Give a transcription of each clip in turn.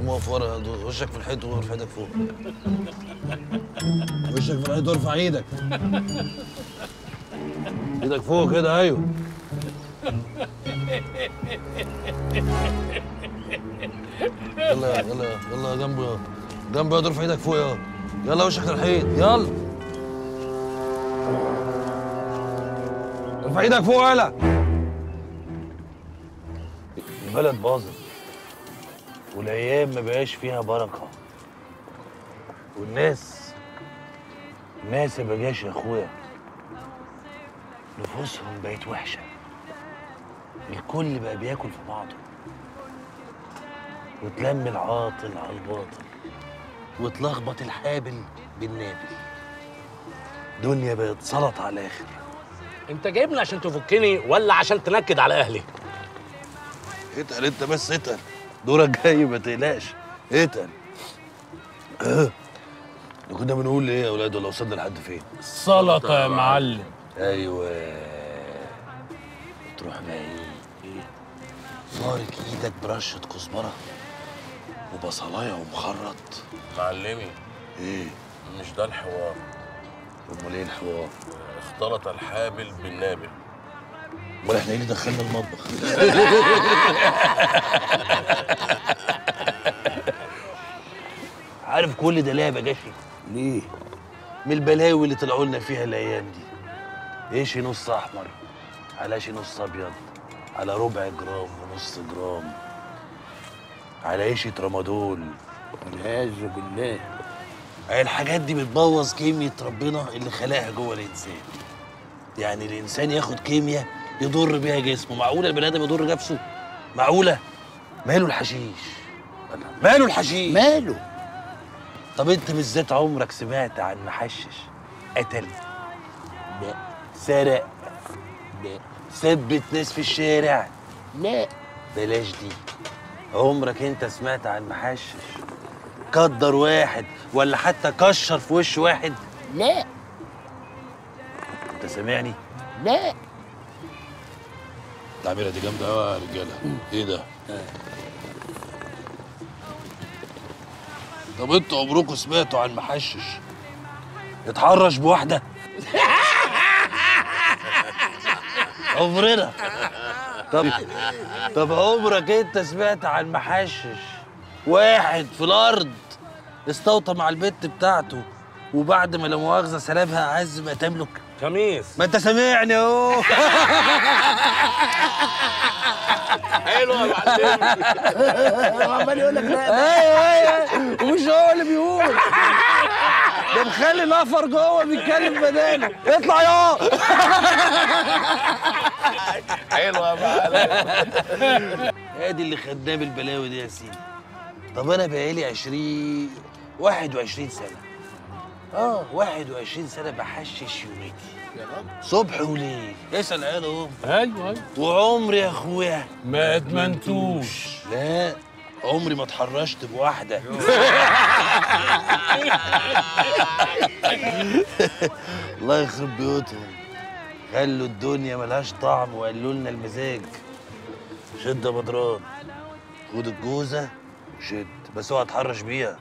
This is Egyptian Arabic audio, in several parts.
قوم اقف ورا دو- وشك في الحيط وارفع ايدك فوق وشك في الحيط وارفع ايدك ايدك فوق كده ايوه يلا يلا يلا جنبه يا جنبه يا ارفع ايدك فوق يا يلا وشك للحيط يلا ارفع ايدك فوق يلا البلد باظت والايام ما بقاش فيها بركه والناس الناس ما بقاش يا اخويا نفوسهم بقت وحشه الكل بقى بياكل في بعضه وتلم العاطل على الباطل وتلخبط الحابل بالنابل دنيا بقت سلط على الاخر انت جايبني عشان تفكني ولا عشان تنكد على اهلي اتقل انت بس اتقل دورك جاي ما تقلقش اتقل اه. كنا بنقول ايه يا اولاد ولا وصلنا لحد فين سلطة يا معلم ايوه تروح بقى ايه ايه فارك ايدك برشه كزبره وبصلايه ومخرط معلمي ايه مش ده الحوار امال ايه الحوار اختلط الحابل بالنابل امال احنا ايه اللي دخلنا المطبخ عارف كل ده ليه يا بجاشي ليه من البلاوي اللي طلعوا لنا فيها الايام دي ايش نص احمر على شي نص ابيض على ربع جرام ونص جرام على ايشة رمادول والعياذ بالله الحاجات دي بتبوظ كيمياء ربنا اللي خلقها جوه الانسان يعني الانسان ياخد كيمياء يضر بيها جسمه معقوله البني ادم يضر نفسه معقوله ماله الحشيش ماله الحشيش ماله طب انت بالذات عمرك سمعت عن محشش قتل لا سرق لا ثبت ناس في الشارع لا بلاش دي عمرك انت سمعت عن محشش قدر واحد ولا حتى كشر في وش واحد لا انت سامعني لا التعبيره دي جامده قوي يا رجاله ايه ده طب انتوا عمركم سمعتوا عن محشش اتحرش بواحده عمرنا طب طب عمرك انت سمعت عن محشش واحد في الارض استوطى مع البت بتاعته وبعد ما لا مؤاخذه سلبها اعز ما تملك خميس ما انت سامعني اهو حلو يا معلم عمال يقول لك لا ايوه ايوه ومش هو اللي بيقول ده مخلي نفر جوه بيتكلم بداله اطلع يا حلو يا معلم ادي اللي خدناه بالبلاوي دي يا سيدي طب انا بقالي 20 21 سنه اه 21 سنه بحشش يوميتي صبح وليل اسال عيال اهو ايوه ايوه وعمري يا اخويا ما ادمنتوش لا عمري ما اتحرشت بواحده الله يخرب بيوتهم خلوا الدنيا ملهاش طعم وقالوا لنا المزاج شد يا بدران خد الجوزه شد بس اوعى تحرش بيها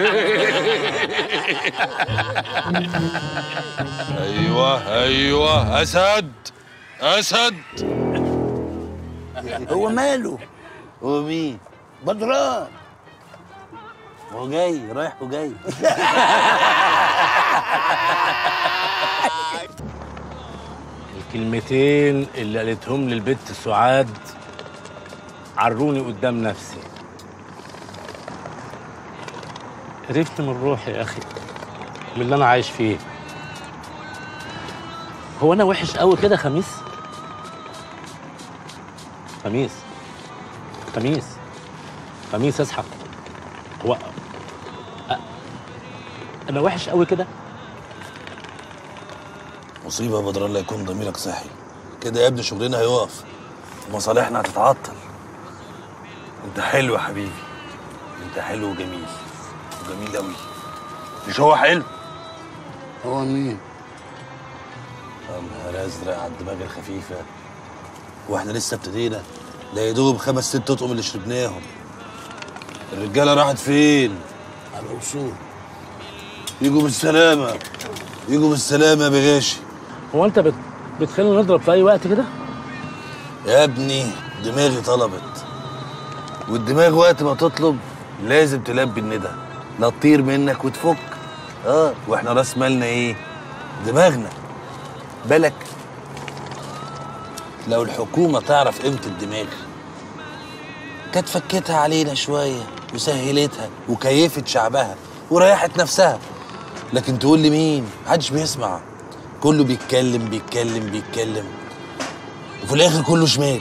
ايوه ايوه اسد اسد هو ماله هو مين بدران هو جاي رايح وجاي الكلمتين اللي قالتهم لي البت سعاد عروني قدام نفسي قرفت من روحي يا اخي من اللي انا عايش فيه هو انا وحش قوي كده خميس خميس خميس خميس اصحى هو أ- انا وحش قوي كده مصيبة يا بدران لا يكون ضميرك صحي كده يا ابني شغلنا هيقف ومصالحنا هتتعطل انت حلو يا حبيبي انت حلو وجميل وجميل قوي مش هو حلو هو مين يا نهار ازرق على الدماغ الخفيفة واحنا لسه ابتدينا ده يا دوب خمس ست اطقم اللي شربناهم الرجاله راحت فين على الوصول يجوا بالسلامه يجوا بالسلامه يا بغاشي هو انت بت... بتخلينا نضرب في اي وقت كده يا ابني دماغي طلبت والدماغ وقت ما تطلب لازم تلبي الندى لا تطير منك وتفك اه واحنا راس مالنا ايه دماغنا بالك لو الحكومه تعرف قيمه الدماغ كانت فكتها علينا شويه وسهلتها وكيفت شعبها وريحت نفسها لكن تقول لي مين محدش بيسمع كله بيتكلم بيتكلم بيتكلم وفي الاخر كله شمال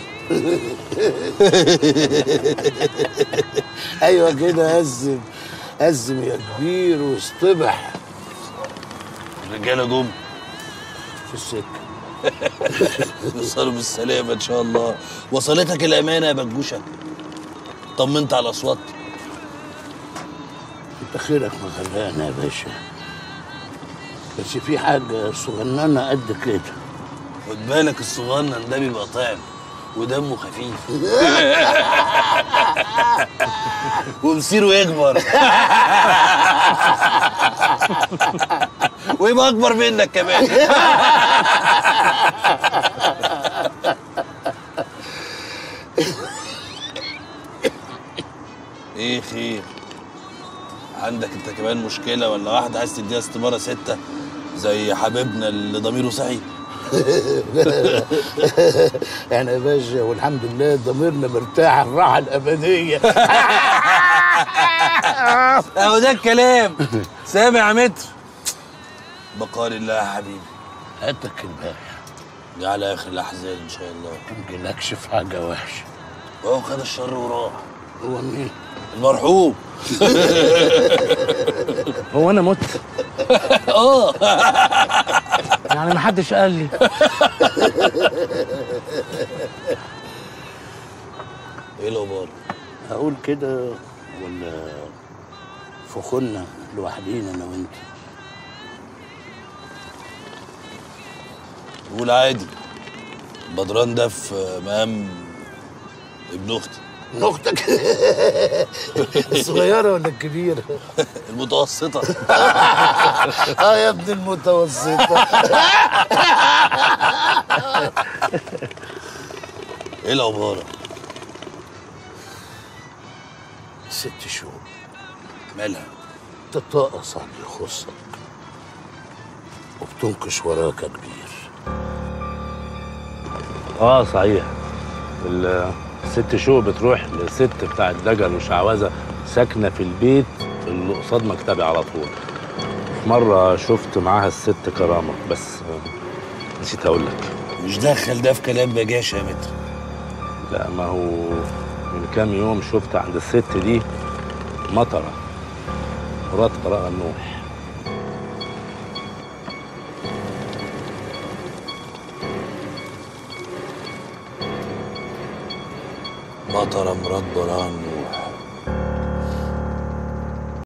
ايوه كده قزم قزم يا كبير واصطبح الرجاله جم في السكه يوصلوا بالسلامه ان شاء الله وصلتك الامانه يا بجوشه طمنت على الاصوات انت خيرك مغرقنا يا باشا بس في حاجه صغننه قد كده خد بالك الصغنن ده بيبقى طعم ودمه خفيف ومصيره يكبر ويبقى اكبر منك كمان ايه خير عندك انت كمان مشكله ولا واحده عايز تديها استماره سته زي حبيبنا اللي ضميره صحي يعني يا باشا والحمد لله ضميرنا مرتاح الراحه الابديه اهو ده الكلام سامع يا متر بقال الله يا حبيبي هاتك البارح دي على اخر الاحزان ان شاء الله يمكن اكشف حاجه وحشه وهو خد الشر وراح هو مين المرحوم هو انا مت اه يعني ما حدش قال لي ايه الاخبار اقول كده ولا فخنا لوحدينا انا وانت قول عادي بدران ده في مقام ابن اختي من اختك الصغيره ولا الكبيره المتوسطه اه يا ابن المتوسطه ايه الاخبار ست شهور مالها تتطقص عن اللي يخصك وبتنكش وراك يا كبير اه صحيح ال- الست شو بتروح للست بتاعت دجل وشعوذه ساكنه في البيت اللي قصاد مكتبي على طول في مره شفت معاها الست كرامه بس آه، نسيت اقول لك مش دخل ده في كلام بجاشه يا متر لا ما هو من كام يوم شفت عند الست دي مطره مرات براءة النوح مطره مراد بران